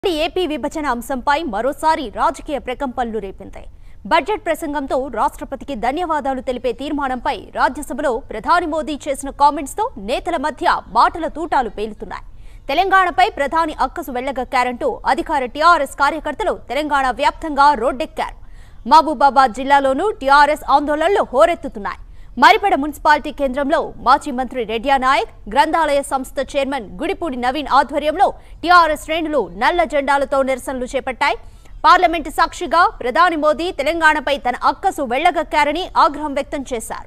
AP విభజన అంశంపై మరోసారి రాజకీయ ప్రకంపనలు రేపింది బడ్జెట్ ప్రసంగంతో రాష్ట్రపతికి ధన్యవాదాలు తెలిపే తీర్మానంపై రాజ్యసభలో ప్రధాని మోదీ చేసిన కామెంట్స్ తో నేతల మధ్య మాటల తూటాలు పేలుతున్నాయి తెలంగాణపై ప్రధాని అక్కసు వెళ్లగక్కారంటూ అధికార టీఆర్ఎస్ కార్యకర్తలు తెలంగాణ వ్యాప్తంగా రోడ్డెక్కారు మహబూబాబాద్ జిల్లాలోనూ టీఆర్ఎస్ ఆందోళనలు హోరెత్తుతున్నాయి మరిపెడ మున్సిపాలిటీ కేంద్రంలో మాజీ మంత్రి రెడ్యా నాయక్ గ్రంథాలయ సంస్థ చైర్మన్ గుడిపూడి నవీన్ ఆధ్వర్యంలో టీఆర్ఎస్ శ్రేణులు నల్ల జెండాలతో నిరసనలు చేపట్టాయి పార్లమెంటు సాక్షిగా ప్రధాని మోదీ తెలంగాణపై తన అక్కసు వెళ్లగక్కారని ఆగ్రహం వ్యక్తం చేశారు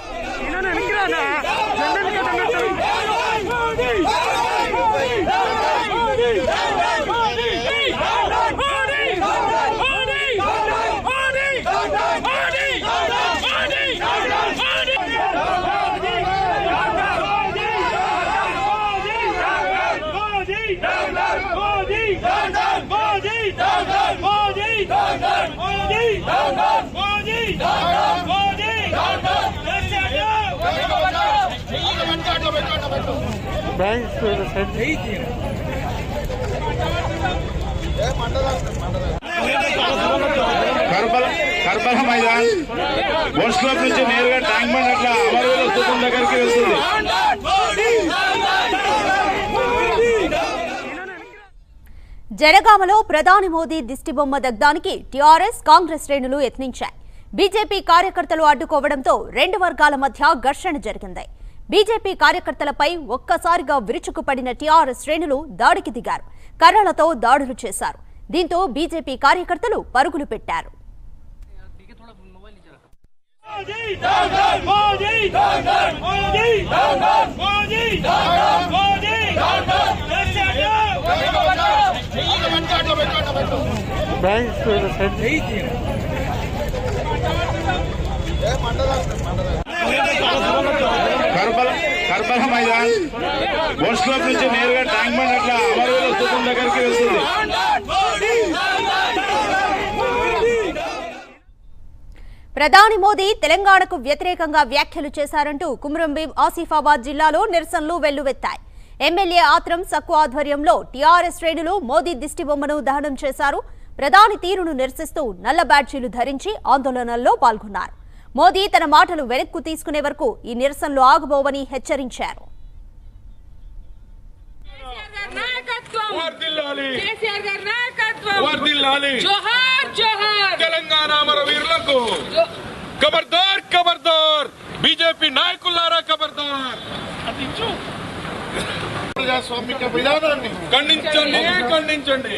కర్బల కర్బల మైదాన్ బోట్స్ క్లబ్ నుంచి నేరుగా ట్యాంక్ బండ్ అట్లా అమరవీల స్థూపం దగ్గరికి వెళ్తుంది జనగామలో ప్రధాని మోదీ దిష్టిబొమ్మ దగ్ధానికి టీఆర్ఎస్ కాంగ్రెస్ శ్రేణులు యత్నించాయి బీజేపీ కార్యకర్తలు అడ్డుకోవడంతో రెండు వర్గాల మధ్య ఘర్షణ జరిగింది బీజేపీ కార్యకర్తలపై ఒక్కసారిగా విరుచుకుపడిన టీఆర్ఎస్ శ్రేణులు దాడికి దిగారు కర్రలతో దాడులు చేశారు దీంతో బీజేపీ కార్యకర్తలు పరుగులు పెట్టారు కర్బల కర్బల మైదాన్ బోట్స్ క్లబ్ నుంచి నేరుగా ట్యాంక్ బండ్ అట్లా అమరవీల స్థూపం దగ్గరికి వెళ్తుంది ప్రధాని మోదీ తెలంగాణకు వ్యతిరేకంగా వ్యాఖ్యలు చేశారంటూ కుమ్రంభీం ఆసిఫాబాద్ జిల్లాలో నిరసనలు వెల్లువెత్తాయి ఎమ్మెల్యే ఆత్రం సక్కు ఆధ్వర్యంలో టీఆర్ఎస్ శ్రేణులు మోదీ దిష్టిబొమ్మను దహనం చేశారు ప్రధాని తీరును నిరసిస్తూ నల్ల బ్యాడ్జీలు ధరించి ఆందోళనల్లో పాల్గొన్నారు మోదీ తన మాటలు వెనక్కు తీసుకునే వరకు ఈ నిరసనలు ఆగబోవని హెచ్చరించారు నాయకత్వం వర్ధిల్లాలి కేసీఆర్ గారి నాయకత్వం వర్ధిల్లాలి జోహార్ జోహార్ తెలంగాణ మన వీరులకు ఖబర్దార్ ఖబర్దార్ బీజేపీ నాయకులారా ఖబర్దార్ ప్రజాస్వామిక విధానాన్ని ఖండించండి ఖండించండి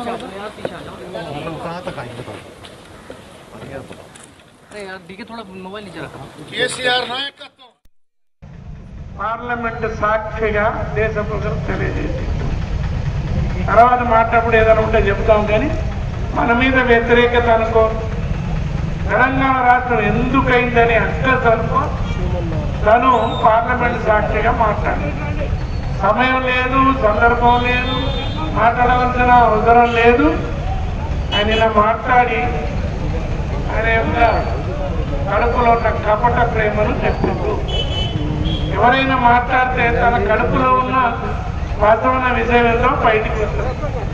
अरे यार देखिए थोड़ा मोबाइल नीचे रखा కేసీఆర్ నాయకత్వం పార్లమెంట్ సాక్షిగా దేశ ప్రజలకు తెలియజేసి తర్వాత మాట్లాడు ఏదైనా ఉంటే చెప్తాం కానీ మన మీద వ్యతిరేకత అనుకో తెలంగాణ రాష్ట్రం ఎందుకైందని అక్కస్ అనుకో తను పార్లమెంట్ సాక్షిగా మాట్లాడారు సమయం లేదు సందర్భం లేదు మాట్లాడవలసిన అవసరం లేదు ఆయన ఇలా మాట్లాడి ఆయన యొక్క కడుపులో ఉన్న కపట ప్రేమను చెప్పిండు ఎవరైనా మాట్లాడితే తన కడుపులో ఉన్న వాస్తవమైన విషయం ఏంటో బయటికి వస్తుంది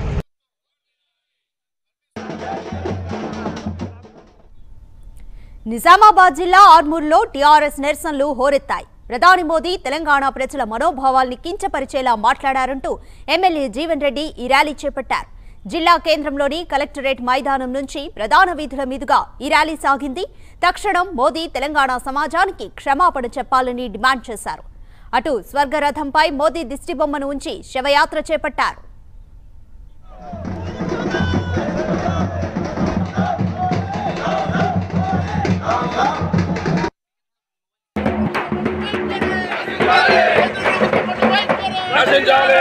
నిజామాబాద్ జిల్లా ఆర్మూర్లో టీఆర్ఎస్ నిరసనలు హోరెత్తాయి ప్రధాని మోదీ తెలంగాణ ప్రజల మనోభావాల్ని కించపరిచేలా మాట్లాడారంటూ ఎమ్మెల్యే జీవన్ రెడ్డి ఈ ర్యాలీ చేపట్టారు జిల్లా కేంద్రంలోని కలెక్టరేట్ మైదానం నుంచి ప్రధాన వీధుల మీదుగా ఈ ర్యాలీ సాగింది తక్షణం మోదీ తెలంగాణ సమాజానికి క్షమాపణ చెప్పాలని డిమాండ్ చేశారు అటు స్వర్గరథంపై మోదీ దిష్టిబొమ్మను ఉంచి శవయాత్ర చేపట్టారు నశించాలి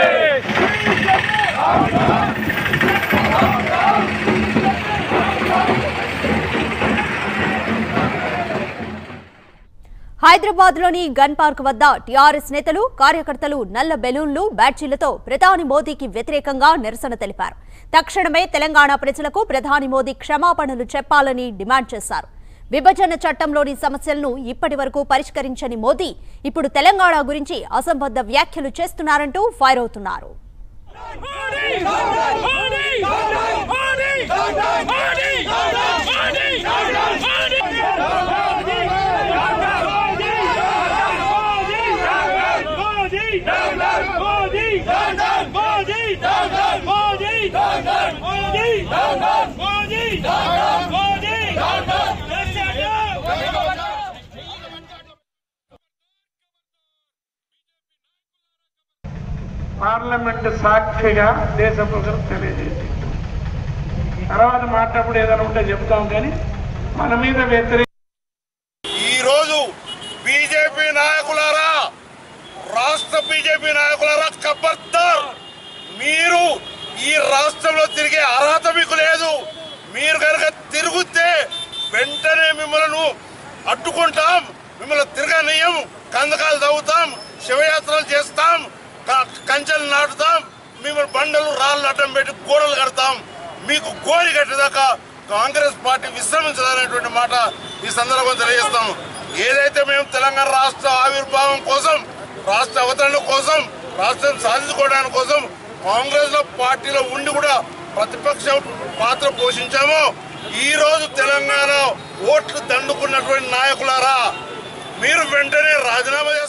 హైదరాబాద్ లోని గన్ పార్క్ వద్ద టీఆర్ఎస్ నేతలు కార్యకర్తలు నల్ల బెలూన్లు బ్యాడ్జీలతో ప్రధాని మోదీకి వ్యతిరేకంగా నిరసన తెలిపారు తక్షణమే తెలంగాణ ప్రజలకు ప్రధాని మోదీ క్షమాపణలు చెప్పాలని డిమాండ్ చేశారు విభజన చట్టంలోని సమస్యలను ఇప్పటి వరకు పరిష్కరించని మోదీ ఇప్పుడు తెలంగాణ గురించి అసంబద్ధ వ్యాఖ్యలు చేస్తున్నారంటూ ఫైర్ అవుతున్నారు పార్లమెంట్ సాక్షిగా దేశ ప్రజలకు తెలియజేసి తర్వాత మాట్లాడప్పుడు ఏదైనా ఉంటే చెప్తాం కానీ మన మీద వ్యతిరేక ఈ రోజు బీజేపీ నాయకులారా రాష్ట్ర బీజేపీ నాయకులారా ఖబర్దార్ మీరు ఈ రాష్ట్రంలో తిరిగే అర్హత మీకు లేదు మీరు కనుక తిరుగుతే వెంటనే మిమ్మల్ని అడ్డుకుంటాం మిమ్మల్ని తిరగనీయం కందకాలు తవ్వుతాం శివయాత్రలు చేస్తాం క- కంచెలు నాటుతాం మిమ్మల్ని బండలు రాళ్ళు అడ్డం పెట్టి గోడలు కడతాం మీకు గోరి కట్టేదాకా కాంగ్రెస్ పార్టీ విశ్రమించదనేటువంటి మాట ఈ సందర్భంగా తెలియజేస్తాం ఏదైతే మేము తెలంగాణ రాష్ట్ర ఆవిర్భావం కోసం రాష్ట్ర అవతరణ కోసం రాష్ట్రం సాధించుకోవడానికి కోసం కాంగ్రెస్ లో పార్టీలో ఉండి కూడా ప్రతిపక్ష పాత్ర పోషించామో ఈ రోజు తెలంగాణ ఓట్లు దండుకున్నటువంటి నాయకులారా మీరు వెంటనే రాజీనామా చేయాలి.